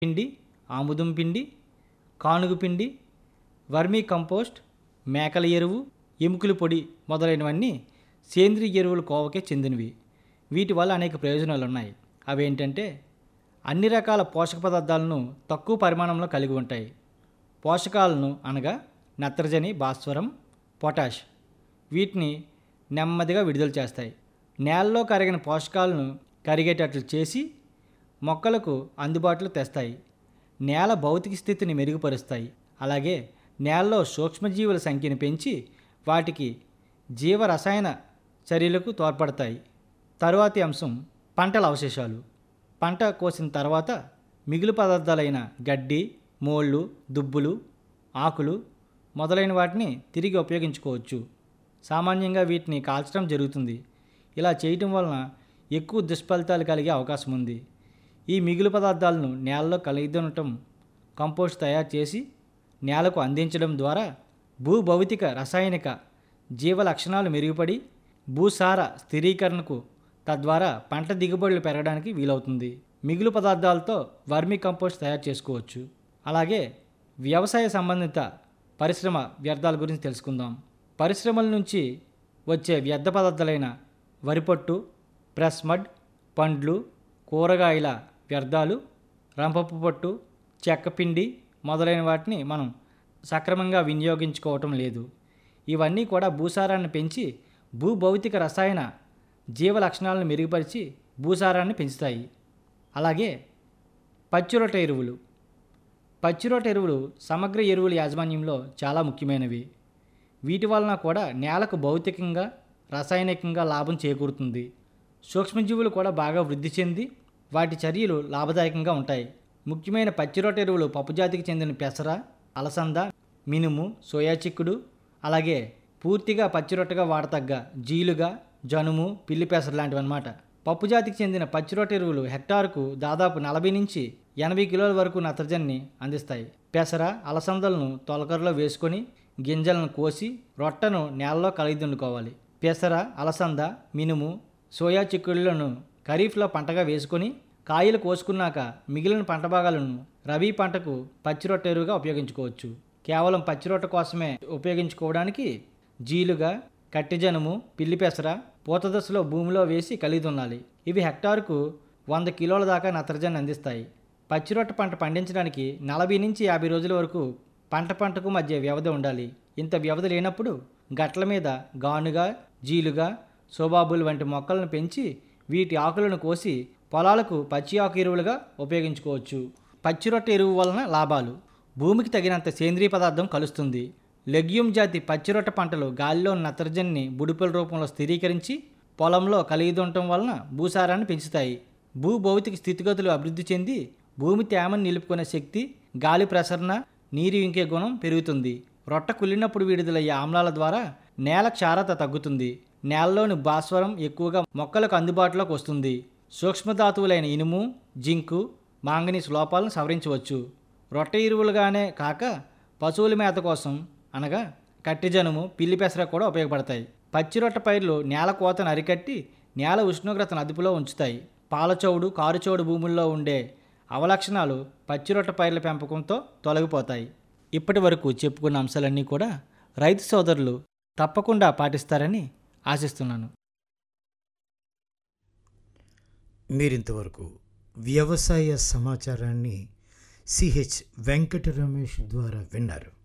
పిండి ఆముదం పిండి కానుగు పిండి వర్మీ కంపోస్ట్ మేకల ఎరువు ఎముకల పొడి మొదలైనవన్నీ సేంద్రియ ఎరువుల కోవకే చెందినవి వీటి వల్ల అనేక ప్రయోజనాలు ఉన్నాయి అవేంటంటే అన్ని రకాల పోషక పదార్థాలను తక్కువ పరిమాణంలో కలిగి ఉంటాయి పోషకాలను అనగా నత్రజని భాస్వరం పొటాష్ వీటిని నెమ్మదిగా విడుదల చేస్తాయి నేలలో కరిగిన పోషకాలను కరిగేటట్లు చేసి మొక్కలకు అందుబాటులో తెస్తాయి నేల భౌతిక స్థితిని మెరుగుపరుస్తాయి అలాగే నేలలో సూక్ష్మజీవుల సంఖ్యను పెంచి వాటికి జీవ రసాయన చర్యలకు తోడ్పడతాయి తరువాతి అంశం పంటల అవశేషాలు పంట కోసిన తర్వాత మిగులు పదార్థాలైన గడ్డి మోళ్ళు దుబ్బులు ఆకులు మొదలైన వాటిని తిరిగి ఉపయోగించుకోవచ్చు సామాన్యంగా వీటిని కాల్చడం జరుగుతుంది ఇలా చేయటం వలన ఎక్కువ దుష్ఫలితాలు కలిగే అవకాశం ఉంది ఈ మిగులు పదార్థాలను నేలలో కలిగిదనటం కంపోస్ట్ తయారు చేసి నేలకు అందించడం ద్వారా భూభౌతిక రసాయనిక జీవ లక్షణాలు మెరుగుపడి భూసార స్థిరీకరణకు తద్వారా పంట దిగుబడులు పెరగడానికి వీలవుతుంది మిగులు పదార్థాలతో వర్మి కంపోస్ట్ తయారు చేసుకోవచ్చు అలాగే వ్యవసాయ సంబంధిత పరిశ్రమ వ్యర్థాల గురించి తెలుసుకుందాం పరిశ్రమల నుంచి వచ్చే వ్యర్థ పదార్థాలైన వరిపొట్టు ప్రెస్ మడ్ పండ్లు కూరగాయల వ్యర్థాలు రంపపు పొట్టు చెక్కపిండి మొదలైన వాటిని మనం సక్రమంగా వినియోగించుకోవటం లేదు ఇవన్నీ కూడా భూసారాన్ని పెంచి భూభౌతిక రసాయన జీవ లక్షణాలను మెరుగుపరిచి భూసారాన్ని పెంచుతాయి అలాగే పచ్చిరొట్ట ఎరువులు పచ్చిరొట్ట ఎరువులు సమగ్ర ఎరువుల యాజమాన్యంలో చాలా ముఖ్యమైనవి వీటి వలన కూడా నేలకు భౌతికంగా రసాయనికంగా లాభం చేకూరుతుంది సూక్ష్మజీవులు కూడా బాగా వృద్ధి చెంది వాటి చర్యలు లాభదాయకంగా ఉంటాయి ముఖ్యమైన పచ్చిరొట్ట ఎరువులు పప్పుజాతికి చెందిన పెసర అలసంద మినుము సోయా చిక్కుడు అలాగే పూర్తిగా పచ్చిరొట్టగా వాడతగ్గ జీలుగా జనుము పిల్లి పెసర లాంటివి అన్నమాట పప్పు జాతికి చెందిన పచ్చిరొట్ట ఎరువులు హెక్టారుకు దాదాపు నలభై నుంచి ఎనభై కిలోల వరకు నత్రజనిని అందిస్తాయి పెసర అలసందలను తొలకరలో వేసుకొని గింజలను కోసి రొట్టను నేలలో కలిగిదుండుకోవాలి పెసర అలసంద మినుము సోయా చిక్కుడులను ఖరీఫ్లో పంటగా వేసుకొని కాయలు కోసుకున్నాక మిగిలిన పంట భాగాలను రబీ పంటకు పచ్చిరొట్ట ఎరువుగా ఉపయోగించుకోవచ్చు కేవలం పచ్చిరొట్ట కోసమే ఉపయోగించుకోవడానికి జీలుగా కట్టిజనుము పిల్లి పెసర పూత దశలో భూమిలో వేసి కలిగి దున్నాలి ఇవి హెక్టారుకు వంద కిలోల దాకా నత్రజని అందిస్తాయి పచ్చిరొట్ట పంట పండించడానికి నలభై నుంచి యాభై రోజుల వరకు పంట పంటకు మధ్య వ్యవధి ఉండాలి ఇంత వ్యవధి లేనప్పుడు గట్ల మీద గానుగా జీలుగా సోబాబుల్ వంటి మొక్కలను పెంచి వీటి ఆకులను కోసి పొలాలకు పచ్చి ఆకు ఎరువులుగా ఉపయోగించుకోవచ్చు పచ్చిరొట్ట ఎరువు వలన లాభాలు భూమికి తగినంత సేంద్రియ పదార్థం కలుస్తుంది లెగ్యూమ్ జాతి పచ్చిరొట్ట పంటలు గాలిలో నత్రజనిని బుడిపల రూపంలో స్థిరీకరించి పొలంలో కలిగి ఉండటం వలన భూసారాన్ని పెంచుతాయి భూ భౌతిక స్థితిగతులు అభివృద్ధి చెంది భూమి తేమను నిలుపుకునే శక్తి గాలి ప్రసరణ నీరు ఇంకే గుణం పెరుగుతుంది రొట్ట కుళ్ళినప్పుడు విడుదలయ్యే ఆమ్లాల ద్వారా నేల క్షారత తగ్గుతుంది నేలలోని భాస్వరం ఎక్కువగా మొక్కలకు అందుబాటులోకి వస్తుంది సూక్ష్మధాతువులైన ఇనుము జింకు మాంగనీస్ లోపాలను సవరించవచ్చు రొట్టె ఎరువులుగానే కాక పశువుల మేత కోసం అనగా కట్టిజనుము పిల్లి పెసర కూడా ఉపయోగపడతాయి పచ్చిరొట్ట పైర్లు నేల కోతను అరికట్టి నేల ఉష్ణోగ్రతను అదుపులో ఉంచుతాయి పాలచౌడు కారుచౌడు భూముల్లో ఉండే అవలక్షణాలు పచ్చిరొట్ట పైర్ల పెంపకంతో తొలగిపోతాయి ఇప్పటి వరకు చెప్పుకున్న అంశాలన్నీ కూడా రైతు సోదరులు తప్పకుండా పాటిస్తారని ఆశిస్తున్నాను మీరింతవరకు వ్యవసాయ సమాచారాన్ని సిహెచ్ వెంకట రమేష్ ద్వారా విన్నారు